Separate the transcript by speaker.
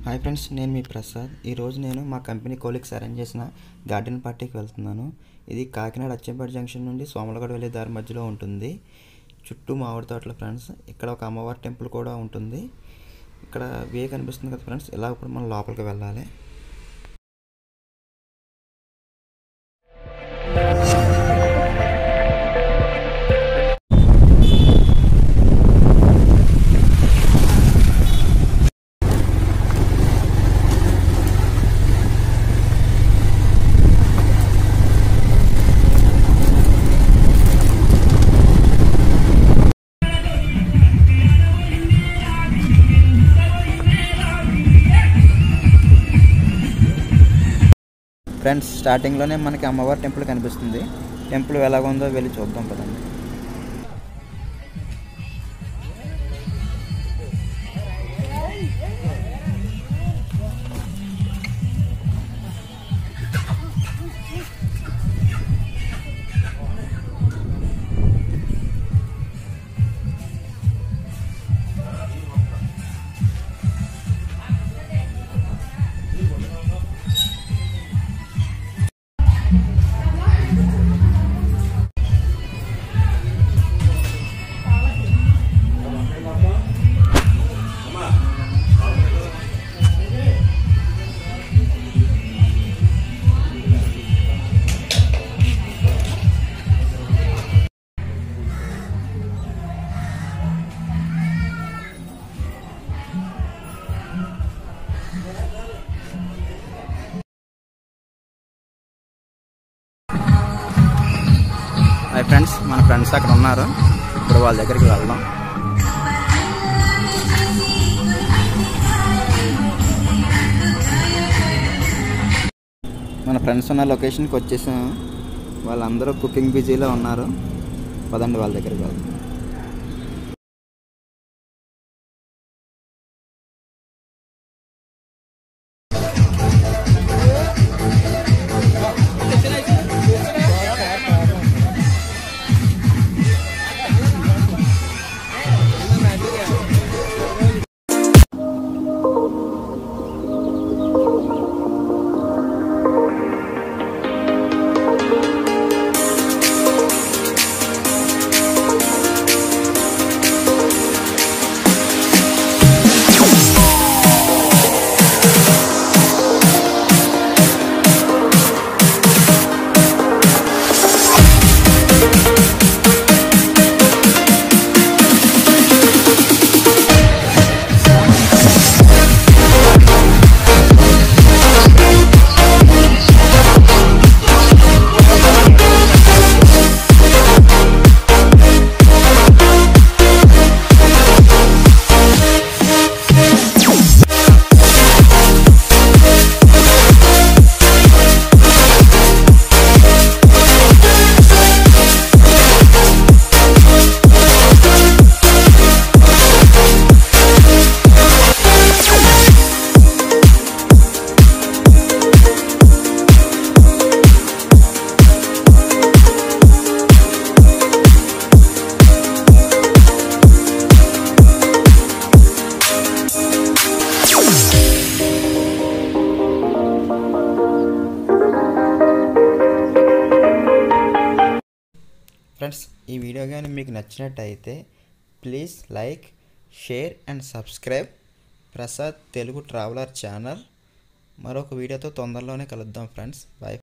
Speaker 1: hi friends నేను మీ ప్రసాద్ ఈరోజు నేను మా కంపెనీ కోలిక్స్ అరేంజ్ చేసిన గార్డెన్ పార్టీకి వెళ్తున్నాను ఇది కాకినాడ అచ్చంపేట జంక్షన్ నుండి సోమలగడ వెళ్ళే దారి మధ్యలో ఉంటుంది చుట్టూ మామిడి తోటలు ఫ్రెండ్స్ ఇక్కడ ఒక అమ్మవారి టెంపుల్ కూడా ఉంటుంది ఇక్కడ వే కనిపిస్తుంది కదా ఫ్రెండ్స్ ఇలా ఇప్పుడు మనం లోపలికి వెళ్ళాలి ఫ్రెండ్స్ స్టార్టింగ్లోనే మనకి అమ్మవారి టెంపుల్ కనిపిస్తుంది టెంపుల్ ఎలాగుందో వెళ్ళి చూద్దాం కదండి హాయ్ ఫ్రెండ్స్ మన ఫ్రెండ్స్ అక్కడ ఉన్నారు ఇప్పుడు వాళ్ళ దగ్గరికి వెళ్దాం మన ఫ్రెండ్స్ ఉన్న లొకేషన్కి వచ్చేసాం వాళ్ళందరూ కుకింగ్ బిజీలో ఉన్నారు పదండి వాళ్ళ దగ్గరికి వెళ్దాం ఫ్రెండ్స్ ఈ వీడియో కానీ మీకు నచ్చినట్టయితే please like share and subscribe Prasad Telugu traveller channel మరొక వీడియోతో తొందరలోనే కలుద్దాం ఫ్రెండ్స్ బాయ్